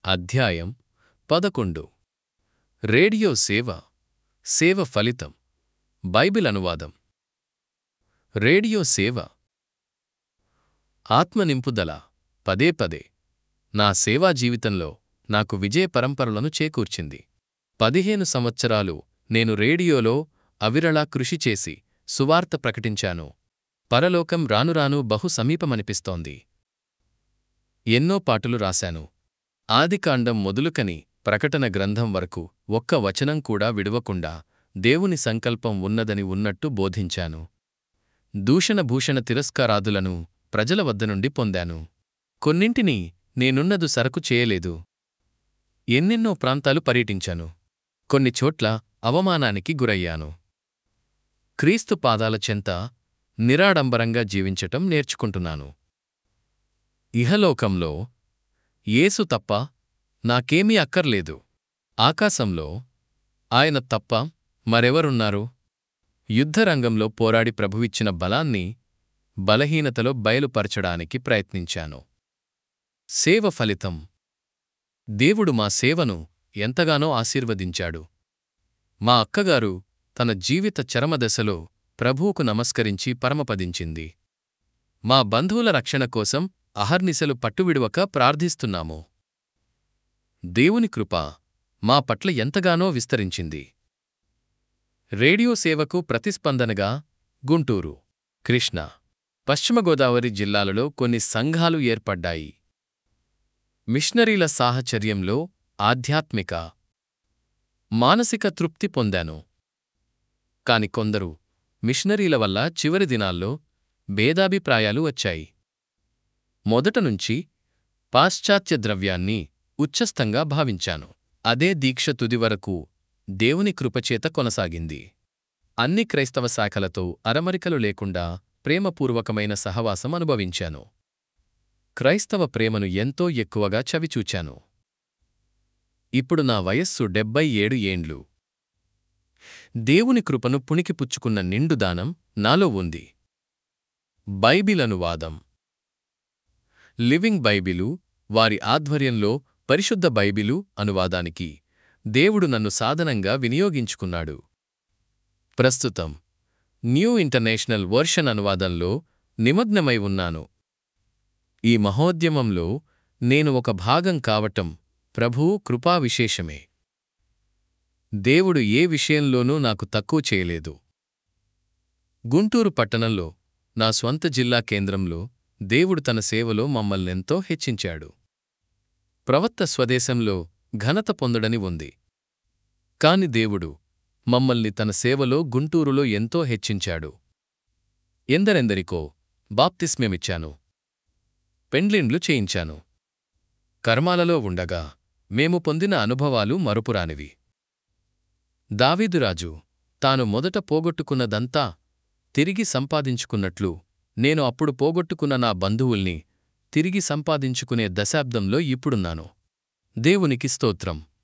అధ్యాయం పదకొండు రేడియో సేవ సేవ ఫలితం బైబిల్ అనువాదం రేడియో సేవ ఆత్మ నింపుదల పదే పదే నా సేవా జీవితంలో నాకు విజయ పరంపరలను చేకూర్చింది పదిహేను సంవత్సరాలు నేను రేడియోలో అవిరళా కృషి చేసి సువార్త ప్రకటించాను పరలోకం రానురాను బహు సమీపమనిపిస్తోంది ఎన్నో పాటలు రాశాను ఆదికాండం మొదలుకని ప్రకటన గ్రంథం వరకు ఒక్క వచనం కూడా విడవకుండా దేవుని సంకల్పం ఉన్నదని ఉన్నట్టు బోధించాను దూషణ భూషణ తిరస్కారాదులను ప్రజల వద్ద నుండి పొందాను కొన్నింటిని నేనున్నదు సరకు చేయలేదు ఎన్నెన్నో ప్రాంతాలు పర్యటించాను కొన్ని చోట్ల అవమానానికి గురయ్యాను క్రీస్తు పాదాల చెంత నిరాడంబరంగా జీవించటం నేర్చుకుంటున్నాను ఇహలోకంలో యేసు తప్ప నాకేమీ అక్కర్లేదు ఆకాశంలో ఆయన తప్ప మరెవరున్నారు యుద్ధరంగంలో పోరాడి ప్రభువిచ్చిన బలాన్ని బలహీనతలో బయలుపరచడానికి ప్రయత్నించాను సేవ ఫలితం దేవుడు మా సేవను ఎంతగానో ఆశీర్వదించాడు మా అక్కగారు తన జీవిత చరమదశలో ప్రభువుకు నమస్కరించి పరమపదించింది మా బంధువుల రక్షణ కోసం అహర్నిశలు పట్టువిడువక ప్రార్థిస్తున్నాము దేవుని కృప మా పట్ల ఎంతగానో విస్తరించింది రేడియో సేవకు ప్రతిస్పందనగా గుంటూరు కృష్ణ పశ్చిమ గోదావరి జిల్లాలలో కొన్ని సంఘాలు ఏర్పడ్డాయి మిషనరీల సాహచర్యంలో ఆధ్యాత్మిక మానసిక తృప్తి పొందాను కాని కొందరు మిషనరీల వల్ల చివరి దినాల్లో భేదాభిప్రాయాలు వచ్చాయి మొదట నుంచి పాశ్చాత్య ద్రవ్యాన్ని ఉచ్చస్థంగా భావించాను అదే దీక్ష తుది వరకు దేవుని కృపచేత కొనసాగింది అన్ని క్రైస్తవ శాఖలతో అరమరికలు లేకుండా ప్రేమపూర్వకమైన సహవాసం అనుభవించాను క్రైస్తవ ప్రేమను ఎంతో ఎక్కువగా చవిచూచాను ఇప్పుడు నా వయస్సు డెబ్బై ఏడు ఏండ్లు దేవుని కృపను పుణికిపుచ్చుకున్న నిండుదానం నాలో ఉంది బైబిల్ అనువాదం లివింగ్ బైబిలు వారి ఆధ్వర్యంలో పరిశుద్ధ బైబిలు అనువాదానికి దేవుడు నన్ను సాధనంగా వినియోగించుకున్నాడు ప్రస్తుతం న్యూ ఇంటర్నేషనల్ వర్షన్ అనువాదంలో నిమగ్నమై ఉన్నాను ఈ మహోద్యమంలో నేను ఒక భాగం కావటం ప్రభువు కృపా విశేషమే దేవుడు ఏ విషయంలోనూ నాకు తక్కువ చేయలేదు గుంటూరు పట్టణంలో నా స్వంత జిల్లా కేంద్రంలో దేవుడు తన సేవలో మమ్మల్నెంతో హెచ్చించాడు ప్రవత్త స్వదేశంలో ఘనత పొందడని ఉంది కాని దేవుడు మమ్మల్ని తన సేవలో గుంటూరులో ఎంతో హెచ్చించాడు ఎందరెందరికో బాప్తిస్మ్యమిచ్చాను పెండ్లిండ్లు చేయించాను కర్మాలలో ఉండగా మేము పొందిన అనుభవాలు మరుపురానివి దావీదురాజు తాను మొదట పోగొట్టుకున్నదంతా తిరిగి సంపాదించుకున్నట్లు నేను అప్పుడు పోగొట్టుకున్న నా బంధువుల్ని తిరిగి సంపాదించుకునే దశాబ్దంలో ఇప్పుడున్నాను దేవునికి స్తోత్రం